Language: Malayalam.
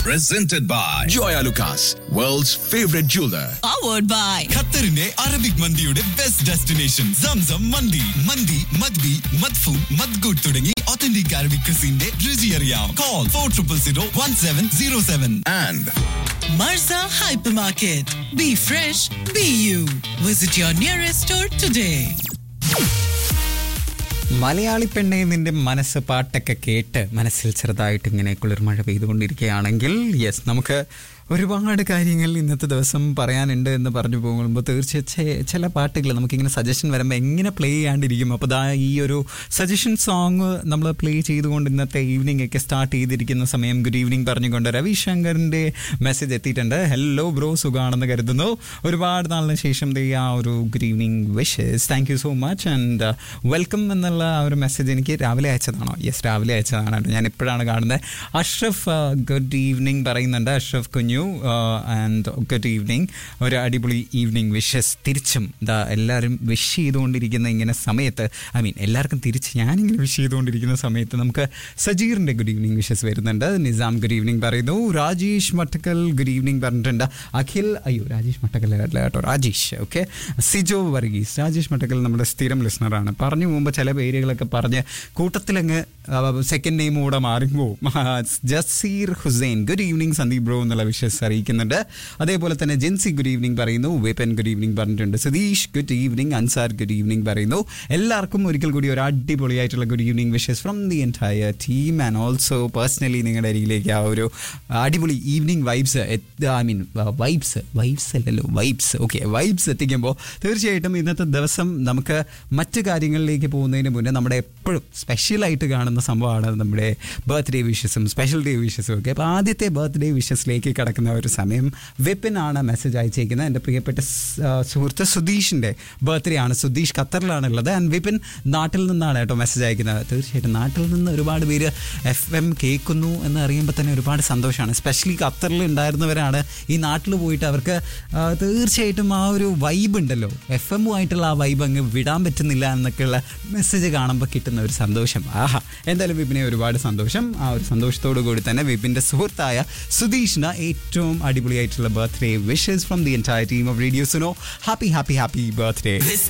presented by Joya Lucas, world's favorite jeweler. powered by ഖത്തറിന്റെ അറബിക് മന്തിയുടെ ബെസ്റ്റ് ഡെസ്റ്റിനേഷൻ സംസം മന്തി മന്തി മദ്ബി മദ്ഫൂൻ മദ്ഗുഡ് തുടങ്ങി ഒത്തന്റിക് അറബിക് ക്രിസിന്റെ രുചി അറിയാം call four triple zero one seven zero seven And Marza Hypermarket. Be fresh, be you. Visit your nearest store today. Malayali പെണ്ണെ നിന്റെ മനസ്സ് പാട്ടൊക്കെ കേട്ട് മനസ്സിൽ ചെറുതായിട്ട് ഇങ്ങനെ കുളിർമഴ പെയ്തുകൊണ്ടിരിക്കുകയാണെങ്കിൽ യെസ് നമുക്ക് ഒരുപാട് കാര്യങ്ങൾ ഇന്നത്തെ ദിവസം പറയാനുണ്ട് എന്ന് പറഞ്ഞു പോകുമ്പോൾ തീർച്ചയായും ചില പാട്ടുകൾ നമുക്കിങ്ങനെ സജഷൻ വരുമ്പോൾ എങ്ങനെ പ്ലേ ചെയ്യാണ്ടിരിക്കും അപ്പോൾ ദാ ഈ ഒരു സജഷൻ സോങ് നമ്മൾ പ്ലേ ചെയ്തുകൊണ്ട് ഇന്നത്തെ ഈവനിങ് ഒക്കെ സ്റ്റാർട്ട് ചെയ്തിരിക്കുന്ന സമയം ഗുഡ് ഈവനിങ് പറഞ്ഞുകൊണ്ട് രവിശങ്കറിൻ്റെ മെസ്സേജ് എത്തിയിട്ടുണ്ട് ഹലോ ബ്രോ സുഖാണെന്ന് കരുതുന്നു ഒരുപാട് നാളിന് ശേഷം ദേ ആ ഒരു good evening wishes thank you so much and welcome എന്നുള്ള ആ ഒരു മെസ്സേജ് എനിക്ക് രാവിലെ അയച്ചതാണോ യെസ് രാവിലെ അയച്ചതാണ് ഞാൻ ഇപ്പോഴാണ് കാണുന്നത് അഷ്റഫ് ഗുഡ് ഈവനിങ് പറയുന്നുണ്ട് അഷ്റഫ് കുഞ്ഞു ആൻഡ് ഗുഡ് ഈവനിങ് ഒരു അടിപൊളി ഈവനിങ് വിഷസ് തിരിച്ചും ഇതാ എല്ലാവരും വിഷ് ചെയ്തുകൊണ്ടിരിക്കുന്ന ഇങ്ങനെ സമയത്ത് ഐ മീൻ എല്ലാവർക്കും തിരിച്ച് ഞാനിങ്ങനെ വിഷ് ചെയ്തുകൊണ്ടിരിക്കുന്ന സമയത്ത് നമുക്ക് സജീറിൻ്റെ ഗുഡ് ഈവനിങ് വിഷസ് വരുന്നുണ്ട് നിസാം ഗുഡ് ഈവനിങ് പറയുന്നു രാജേഷ് മട്ടക്കൽ ഗുഡ് ഈവനിങ് പറഞ്ഞിട്ടുണ്ട് അഖിൽ അയ്യോ രാജേഷ് മട്ടക്കൽ അല്ല കേട്ടോ രാജേഷ് ഓക്കെ സിജോ വർഗീസ് രാജേഷ് മട്ടക്കൽ നമ്മുടെ സ്ഥിരം ലിസണറാണ് പറഞ്ഞു പോകുമ്പോൾ ചില പേരുകളൊക്കെ പറഞ്ഞ് കൂട്ടത്തിലങ്ങ് സെക്കൻഡ് നെയിം കൂടെ മാറിപ്പോവും Jaseer Hussain good evening Sandeep bro എന്നുള്ള വിഷസ് അറിയിക്കുന്നുണ്ട് അതേപോലെ തന്നെ ജെൻസി ഗുഡ് ഈവനിങ് പറയുന്നു വേപ്പൻ ഗുഡ് ഈവനിങ് പറഞ്ഞിട്ടുണ്ട് Satheesh good evening Ansar good evening പറയുന്നു എല്ലാവർക്കും ഒരിക്കൽ കൂടി ഒരു അടിപൊളിയായിട്ടുള്ള good evening wishes from the entire team and also personally നിങ്ങളുടെ അരികിലേക്ക് ആ ഒരു അടിപൊളി evening vibes I mean vibes vibes അല്ലല്ലോ വൈബ്സ് ഓക്കെ വൈബ്സ് എത്തിക്കുമ്പോൾ തീർച്ചയായിട്ടും ഇന്നത്തെ ദിവസം നമുക്ക് മറ്റ് കാര്യങ്ങളിലേക്ക് പോകുന്നതിന് മുന്നേ നമ്മുടെ എപ്പോഴും സ്പെഷ്യലായിട്ട് കാണുന്ന സംഭവമാണ് നമ്മുടെ ബർത്ത്ഡേ വിഷസും സ്പെഷ്യൽ ഡേ വിഷസും ഒക്കെ അപ്പോൾ ആദ്യത്തെ ബർത്ത്ഡേ വിഷസിലേക്ക് കിടക്കുന്ന ഒരു സമയം വിപിനാണ് മെസ്സേജ് അയച്ചേക്കുന്നത് എൻ്റെ പ്രിയപ്പെട്ട സ്- ആ, സുഹൃത്ത് സുധീഷിൻ്റെ ബർത്ത്ഡേ ആണ് സുധീഷ് ഖത്തറിലാണ് ഉള്ളത് ആൻഡ് വിപിൻ നാട്ടിൽ നിന്നാണ് കേട്ടോ മെസ്സേജ് അയക്കുന്നത് തീർച്ചയായിട്ടും നാട്ടിൽ നിന്ന് ഒരുപാട് പേര് എഫ് എം കേൾക്കുന്നു എന്ന് അറിയുമ്പോൾ തന്നെ ഒരുപാട് സന്തോഷമാണ് സ്പെഷ്യലി ഖത്തറിൽ ഉണ്ടായിരുന്നവരാണ് ഈ നാട്ടിൽ പോയിട്ട് അവർക്ക് ആ, തീർച്ചയായിട്ടും ആ ഒരു വൈബ് ഉണ്ടല്ലോ എഫ് എമ്മുമായിട്ടുള്ള ആ വൈബ് അങ്ങ് വിടാൻ പറ്റുന്നില്ല എന്നൊക്കെയുള്ള മെസ്സേജ് കാണുമ്പോൾ കിട്ടുന്ന ഒരു സന്തോഷം ആഹാ എന്തായാലും വിപിനെ ഒരുപാട് സന്തോഷം ആ ഒരു സന്തോഷത്തോടു കൂടി തന്നെ വിപിൻ്റെ സുഹൃത്തായ സുധീഷിന് ഏറ്റവും അടിപൊളിയായിട്ടുള്ള birthday wishes from the entire team of radio Suno happy happy happy birthday This